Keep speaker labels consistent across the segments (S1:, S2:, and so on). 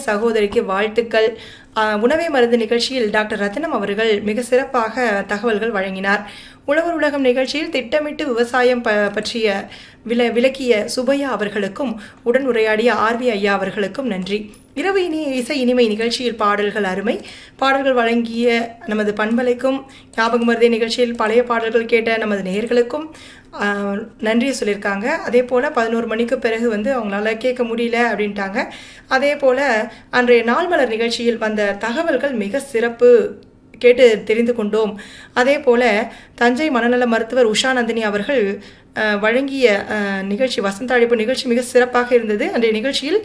S1: சகோதரிக்கு வாழ்த்துக்கள் ஆஹ், உணவே மருந்து நிகழ்ச்சியில் டாக்டர் ரத்னம் அவர்கள் மிக சிறப்பாக தகவல்கள் வழங்கினார் உழவர் உலகம் நிகழ்ச்சியில் திட்டமிட்டு விவசாயம் ப பற்றிய வில விளக்கிய சுபையா அவர்களுக்கும் உடன் உரையாடிய ஆர்வி ஐயா அவர்களுக்கும் நன்றி இரவு இனி இசை இனிமை நிகழ்ச்சியில் பாடல்கள் அருமை பாடல்கள் வழங்கிய நமது பண்பலைக்கும் ஞாபகம் மருதே நிகழ்ச்சியில் பழைய பாடல்கள் கேட்ட நமது நேயர்களுக்கும் ஆஹ், நன்றியை சொல்லியிருக்காங்க அதே போல் பதினோரு மணிக்கு பிறகு வந்து அவங்களால கேட்க முடியல அப்படின்ட்டாங்க அதே போல் அன்றைய நாள் மலர் நிகழ்ச்சியில் வந்த தகவல்கள் மிக சிறப்பு கேட்டு தெரிந்து கொண்டோம் அதே போல தஞ்சை மனநல மருத்துவர் உஷா நந்தினி அவர்கள் அஹ், வழங்கிய அஹ், நிகழ்ச்சி வசந்த அழைப்பு நிகழ்ச்சி மிக சிறப்பாக இருந்தது அன்றைய நிகழ்ச்சியில்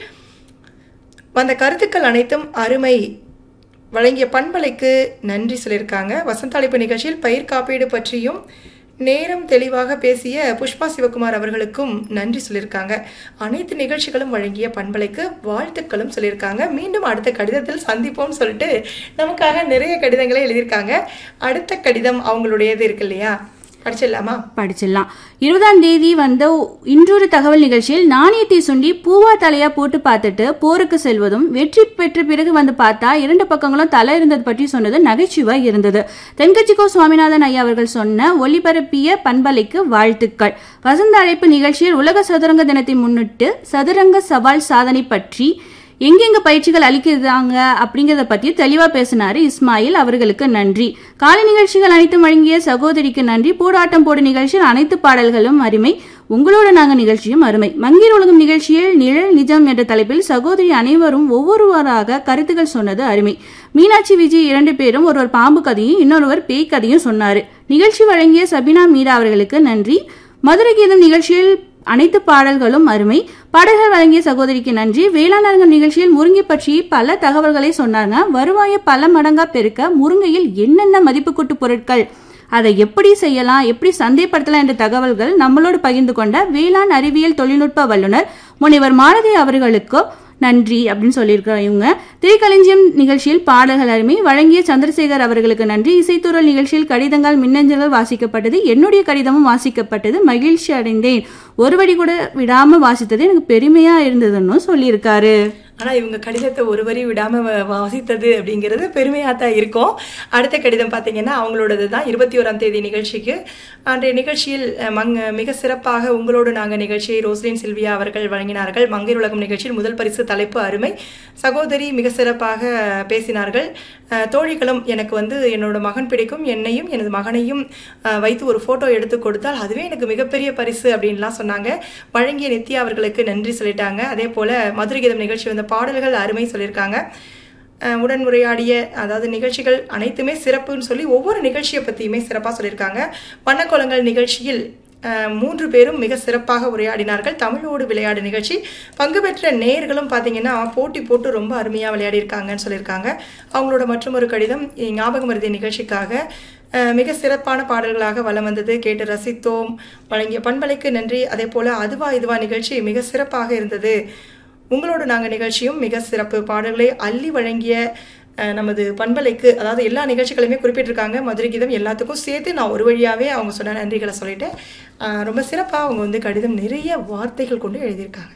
S1: வந்த கருத்துக்கள் அனைத்தும் அருமை வழங்கிய பண்பலைக்கு நன்றி சொல்லியிருக்காங்க வசந்த அழைப்பு நிகழ்ச்சியில் பயிர் காப்பீடு பற்றியும் நேரம் தெளிவாக பேசிய புஷ்பா சிவகுமார் அவர்களுக்கும் நன்றி சொல்லியிருக்காங்க அனைத்து நிகழ்ச்சிகளும் வழங்கிய பண்பலைக்கு வாழ்த்துக்களும் சொல்லியிருக்காங்க மீண்டும் அடுத்த கடிதத்தில் சந்திப்போம்னு சொல்லிட்டு நமக்காக நிறைய கடிதங்களை எழுதியிருக்காங்க அடுத்த கடிதம் அவங்களுடையது இருக்கு இல்லையா படிச்சிடலாமா
S2: படிச்சிடலாம் இருபதாம் தேதி வந்த இன்றொரு தகவல் நிகழ்ச்சியில் நாணயத்தை சுண்டி பூவா தலையா போட்டு பார்த்துட்டு போருக்கு செல்வதும் வெற்றி பெற்ற பிறகு வந்து பார்த்தா இரண்டு பக்கங்களும் தலை இருந்தது பற்றி சொன்னது நகைச்சுவை இருந்தது தென்கட்சிக்கோ சுவாமிநாதன் ஐயா அவர்கள் சொன்ன ஒளிபரப்பிய பண்பலைக்கு வாழ்த்துக்கள் வசந்த அழைப்பு நிகழ்ச்சியில் உலக சதுரங்க தினத்தை முன்னிட்டு சதுரங்க சவால் சாதனை பற்றி எங்கெங்க பயிற்சிகள் அளிக்கிறாங்க அப்படிங்கறத பத்தி தெளிவா பேசினாரு இஸ்மாயில் அவர்களுக்கு நன்றி காலை நிகழ்ச்சிகள் அனைத்தும் வழங்கிய சகோதரிக்கு நன்றி போடாட்டம் போடு நிகழ்ச்சியில் அனைத்து பாடல்களும் அருமை உங்களோட நாங்க நிகழ்ச்சியும் அருமை மங்கீர் உலகம் நிகழ்ச்சியில் நிழல் நிஜம் என்ற தலைப்பில் சகோதரி அனைவரும் ஒவ்வொருவராக கருத்துக்கள் சொன்னது அருமை மீனாட்சி விஜய் இரண்டு பேரும் ஒருவர் பாம்பு கதையும் இன்னொருவர் பேய் கதையும் சொன்னாரு நிகழ்ச்சி வழங்கிய சபினா மீரா அவர்களுக்கு நன்றி மதுரை கீதம் நிகழ்ச்சியில் அனைத்து பாடல்களும் அருமை பாடல்கள் வழங்கிய சகோதரிக்கு நன்றி வேளாண் அரங்கம் நிகழ்ச்சியில் முருங்கை பற்றி பல தகவல்களை சொன்னாங்க வருவாயை பல மடங்கா பெருக்க முருங்கையில் என்னென்ன மதிப்பு கூட்டு பொருட்கள் அதை எப்படி செய்யலாம் எப்படி சந்தைப்படுத்தலாம் என்ற தகவல்கள் நம்மளோடு பகிர்ந்து கொண்ட வேளாண் அறிவியல் தொழில்நுட்ப வல்லுநர் முனைவர் மாலதி அவர்களுக்கு நன்றி அப்படின்னு சொல்லியிருக்கிறோம் இவங்க திரைக்களஞ்சியம் நிகழ்ச்சியில் பாடல்கள் அருமை வழங்கிய சந்திரசேகர் அவர்களுக்கு நன்றி இசைத்துறல் நிகழ்ச்சியில் கடிதங்கள் மின்னஞ்சல்கள் வாசிக்கப்பட்டது என்னுடைய கடிதமும் வாசிக்கப்பட்டது மகிழ்ச்சி அடைந்தேன் ஒரு வரி கூட விடாம வாசித்தது எனக்கு பெருமையா இருந்ததுன்னு சொல்லியிருக்காரு
S1: ஆனா இவங்க கடிதத்தை ஒரு வரி விடாம வ- வாசித்தது அப்படிங்கிறது பெருமையாக தான் இருக்கும் அடுத்த கடிதம் பார்த்தீங்கன்னா அவங்களோடது தான் இருபத்தி ஓராம் தேதி நிகழ்ச்சிக்கு அன்றைய நிகழ்ச்சியில் அஹ், மங்க மிக சிறப்பாக உங்களோடு நாங்கள் நிகழ்ச்சியை ரோஸ்லின் சில்வியா அவர்கள் வழங்கினார்கள் மங்கையர் உலகம் நிகழ்ச்சியில் முதல் பரிசு தலைப்பு அருமை சகோதரி மிக சிறப்பாக பேசினார்கள் அஹ், தோழிகளும் எனக்கு வந்து என்னோட மகன் பிடிக்கும் என்னையும் எனது மகனையும் அஹ், வைத்து ஒரு ஃபோட்டோ எடுத்து கொடுத்தால் அதுவே எனக்கு மிகப்பெரிய பரிசு அப்படின்லாம் சொன்னாங்க வழங்கிய நித்யா அவர்களுக்கு நன்றி சொல்லிட்டாங்க அதே போல மதுரை கீதம் நிகழ்ச்சி வந்த பாடல்கள் அருமை சொல்லியிருக்காங்க அஹ், உடன் உரையாடிய அதாவது நிகழ்ச்சிகள் அனைத்துமே சிறப்புன்னு சொல்லி ஒவ்வொரு நிகழ்ச்சியை பற்றியுமே சிறப்பாக சொல்லியிருக்காங்க வண்ணக்கோலங்கள் நிகழ்ச்சியில் அஹ், மூன்று பேரும் மிக சிறப்பாக உரையாடினார்கள் தமிழோடு விளையாடு நிகழ்ச்சி பங்கு பெற்ற நேயர்களும் பார்த்தீங்கன்னா போட்டி போட்டு ரொம்ப அருமையாக விளையாடியிருக்காங்கன்னு சொல்லியிருக்காங்க அவங்களோட மற்றும் ஒரு கடிதம் இ- ஞாபக மருதி நிகழ்ச்சிக்காக அஹ், மிக சிறப்பான பாடல்களாக வலம் வந்தது கேட்டு ரசித்தோம் வழங்கிய பண்பலைக்கு நன்றி அதே போல அதுவா இதுவா நிகழ்ச்சி மிக சிறப்பாக இருந்தது உங்களோட நாங்கள் நிகழ்ச்சியும் மிக சிறப்பு பாடல்களை அள்ளி வழங்கிய அஹ், நமது பண்பலைக்கு அதாவது எல்லா நிகழ்ச்சிகளுமே குறிப்பிட்டிருக்காங்க மதுரை கீதம் எல்லாத்துக்கும் சேர்த்து நான் ஒரு வழியாகவே அவங்க சொன்ன நன்றிகளை சொல்லிட்டேன் அஹ், ரொம்ப சிறப்பாக அவங்க வந்து கடிதம் நிறைய வார்த்தைகள் கொண்டு எழுதியிருக்காங்க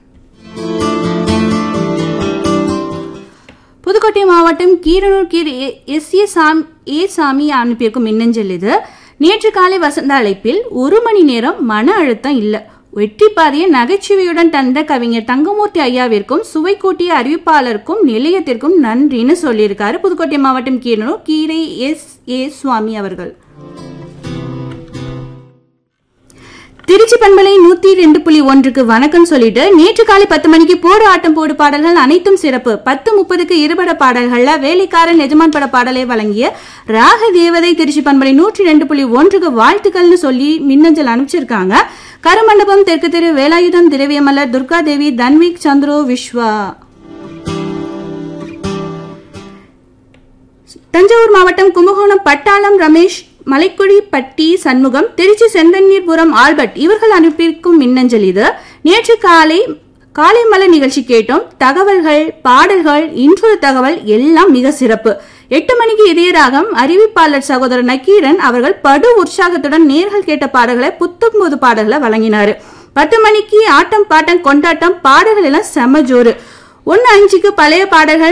S2: புதுக்கோட்டை மாவட்டம் கீரனூர் கீர் எஸ் ஏ சாமி ஏ சாமி அனுப்பியிருக்கும் மின்னஞ்சல் இது நேற்று காலை வசந்த அழைப்பில் ஒரு மணி நேரம் மன அழுத்தம் இல்ல வெற்றி பாதையை நகைச்சுவையுடன் தந்த கவிஞர் தங்கமூர்த்தி ஐயாவிற்கும் சுவை கூட்டிய அறிவிப்பாளருக்கும் நிலையத்திற்கும் நன்றின்னு சொல்லியிருக்காரு புதுக்கோட்டை மாவட்டம் கீரனூர் கீரை எஸ் ஏ சுவாமி அவர்கள் திருச்சி பண்பலை நூத்தி ரெண்டு புள்ளி ஒன்றுக்கு வணக்கம் சொல்லிட்டு நேற்று காலை பத்து மணிக்கு போடு ஆட்டம் போடு பாடல்கள் அனைத்தும் சிறப்பு பத்து முப்பதுக்கு இருபட பாடல்கள்ல வேலைக்காரன் எஜமான் பட பாடலை வழங்கிய ராக தேவதை திருச்சி பண்பலை நூற்றி ரெண்டு புள்ளி ஒன்றுக்கு வாழ்த்துக்கள்னு சொல்லி மின்னஞ்சல் அனுப்பிச்சிருக்காங்க கருமண்டபம் தெற்கு தெரு வேலாயுதம் திரவியமலர் துர்கா தேவி தன்விக் சந்திரோ விஸ்வா தஞ்சாவூர் மாவட்டம் கும்பகோணம் பட்டாளம் ரமேஷ் மலைக்குடி பட்டி சண்முகம் திருச்சி செந்தண்ணீர்புரம் ஆல்பர்ட் இவர்கள் அனுப்பியிருக்கும் மின்னஞ்சல் இது நேற்று காலை காலை மலர் நிகழ்ச்சி கேட்டோம் தகவல்கள் பாடல்கள் இன்றொரு தகவல் எல்லாம் மிக சிறப்பு எட்டு மணிக்கு இதய ராகம் அறிவிப்பாளர் சகோதரர் நக்கீரன் அவர்கள் படு உற்சாகத்துடன் நேர்கள் கேட்ட பாடல்களை புத்தம்போது பாடல்களை வழங்கினாரு பத்து மணிக்கு ஆட்டம் பாட்டம் கொண்டாட்டம் பாடல்கள் எல்லாம் செம ஜோறு ஒன்னு அஞ்சுக்கு பழைய பாடல்கள்